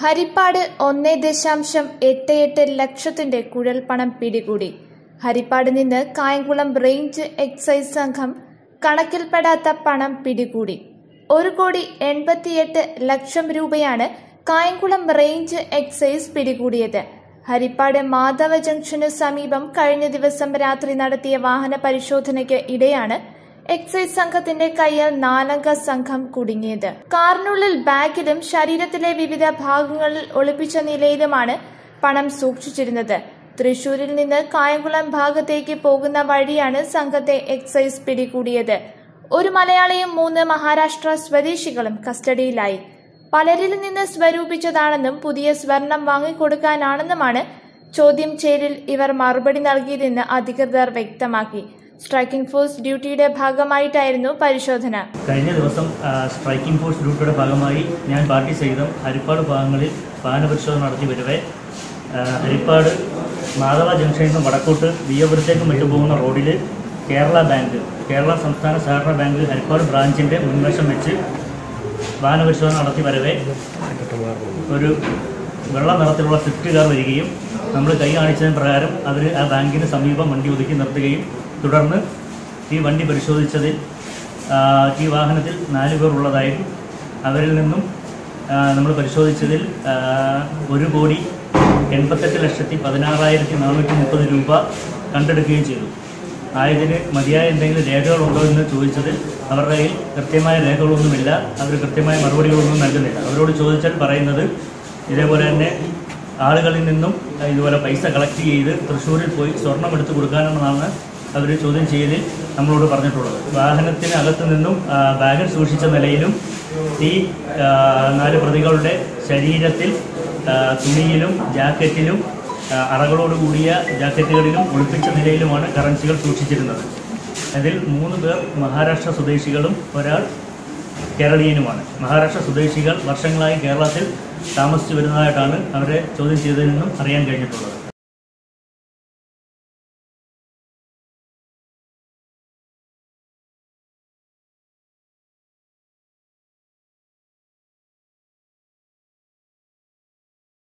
ഹരിപ്പാട് ഒന്നേ ദശാംശം എട്ട് എട്ട് ലക്ഷത്തിന്റെ കുഴൽപ്പണം പിടികൂടി ഹരിപ്പാട് നിന്ന് കായംകുളം റേഞ്ച് എക്സൈസ് സംഘം കണക്കിൽപ്പെടാത്ത പണം പിടികൂടി ഒരു കോടി എൺപത്തിയെട്ട് ലക്ഷം രൂപയാണ് കായംകുളം റേഞ്ച് എക്സൈസ് പിടികൂടിയത് ഹരിപ്പാട് മാധവ ജംഗ്ഷന് സമീപം കഴിഞ്ഞ ദിവസം രാത്രി നടത്തിയ വാഹന പരിശോധനയ്ക്ക് ഇടെയാണ് എക്സൈസ് സംഘത്തിന്റെ കയ്യിൽ നാലംഗ സംഘം കുടുങ്ങിയത് കാറിനുള്ളിൽ ബാഗിലും ശരീരത്തിലെ വിവിധ ഭാഗങ്ങളിൽ ഒളിപ്പിച്ച നിലയിലുമാണ് പണം സൂക്ഷിച്ചിരുന്നത് തൃശൂരിൽ നിന്ന് കായംകുളം ഭാഗത്തേക്ക് പോകുന്ന വഴിയാണ് സംഘത്തെ എക്സൈസ് പിടികൂടിയത് ഒരു മലയാളിയും മൂന്ന് മഹാരാഷ്ട്ര സ്വദേശികളും കസ്റ്റഡിയിലായി പലരിൽ നിന്ന് സ്വരൂപിച്ചതാണെന്നും പുതിയ സ്വർണം വാങ്ങിക്കൊടുക്കാനാണെന്നുമാണ് ചോദ്യം ചെയ്യലിൽ ഇവർ മറുപടി നൽകിയതെന്ന് അധികൃതർ വ്യക്തമാക്കി സ്ട്രൈക്കിംഗ് ഫോഴ്സ് ഡ്യൂട്ടിയുടെ ഭാഗമായിട്ടായിരുന്നു പരിശോധന കഴിഞ്ഞ ദിവസം ആ, സ്ട്രൈക്കിംഗ് ഫോഴ്സ് ഡ്യൂട്ടിയുടെ ഭാഗമായി ഞാൻ പാർട്ടി സഹിതം ഹരിപ്പാട് ഭാഗങ്ങളിൽ വാഹന പരിശോധന നടത്തി വരവേ ആ, ഹരിപ്പാട് മാധവ ജംഗ്ഷനിൽ നിന്ന് വടക്കോട്ട് വിയപുരത്തേക്ക് മറ്റും പോകുന്ന റോഡിൽ കേരള ബാങ്ക് കേരള സംസ്ഥാന സഹകരണ ബാങ്ക് ഹരിപ്പാട് ബ്രാഞ്ചിൻ്റെ മുൻവശം വെച്ച് വാഹന പരിശോധന നടത്തി വരവേ ഒരു വെള്ള നിറത്തിലുള്ള സ്വിഫ്റ്റ് കാർ വരികയും നമ്മൾ കൈ കാണിച്ചതിന് പ്രകാരം അവർ ആ ബാങ്കിന് സമീപം വണ്ടി ഒതുക്കി നിർത്തുകയും തുടർന്ന് ഈ വണ്ടി പരിശോധിച്ചതിൽ ആ, ഈ വാഹനത്തിൽ നാല് പേർ ഉള്ളതായും അവരിൽ നിന്നും നമ്മൾ പരിശോധിച്ചതിൽ ആ, ഒരു കോടി എൺപത്തെട്ട് ലക്ഷത്തി പതിനാറായിരത്തി നാനൂറ്റി മുപ്പത് രൂപ കണ്ടെടുക്കുകയും ചെയ്തു ആയതിന് മതിയായ എന്തെങ്കിലും രേഖകളുണ്ടോ എന്ന് ചോദിച്ചതിൽ അവരുടെ കയ്യിൽ കൃത്യമായ രേഖകളൊന്നുമില്ല അവർ കൃത്യമായ മറുപടികളൊന്നും നൽകുന്നില്ല അവരോട് ചോദിച്ചാൽ പറയുന്നത് ഇതേപോലെ തന്നെ ആളുകളിൽ നിന്നും ഇതുപോലെ പൈസ കളക്ട് ചെയ്ത് തൃശ്ശൂരിൽ പോയി സ്വർണം എടുത്ത് കൊടുക്കാനെന്നാണ് അവർ ചോദ്യം ചെയ്യലിൽ നമ്മളോട് പറഞ്ഞിട്ടുള്ളത് വാഹനത്തിന് അകത്തു നിന്നും ആ, ബാഗിൽ സൂക്ഷിച്ച നിലയിലും ഈ ആ, നാല് പ്രതികളുടെ ശരീരത്തിൽ ആ, തുണിയിലും ജാക്കറ്റിലും ആ, അറകളോട് കൂടിയ ജാക്കറ്റുകളിലും ഒളിപ്പിച്ച നിലയിലുമാണ് കറൻസികൾ സൂക്ഷിച്ചിരുന്നത് അതിൽ മൂന്ന് പേർ മഹാരാഷ്ട്ര സ്വദേശികളും ഒരാൾ കേരളീയനുമാണ് മഹാരാഷ്ട്ര സ്വദേശികൾ വർഷങ്ങളായി കേരളത്തിൽ താമസിച്ചു വരുന്നതായിട്ടാണ് അവരെ ചോദ്യം ചെയ്തതിൽ നിന്നും അറിയാൻ കഴിഞ്ഞിട്ടുള്ളത്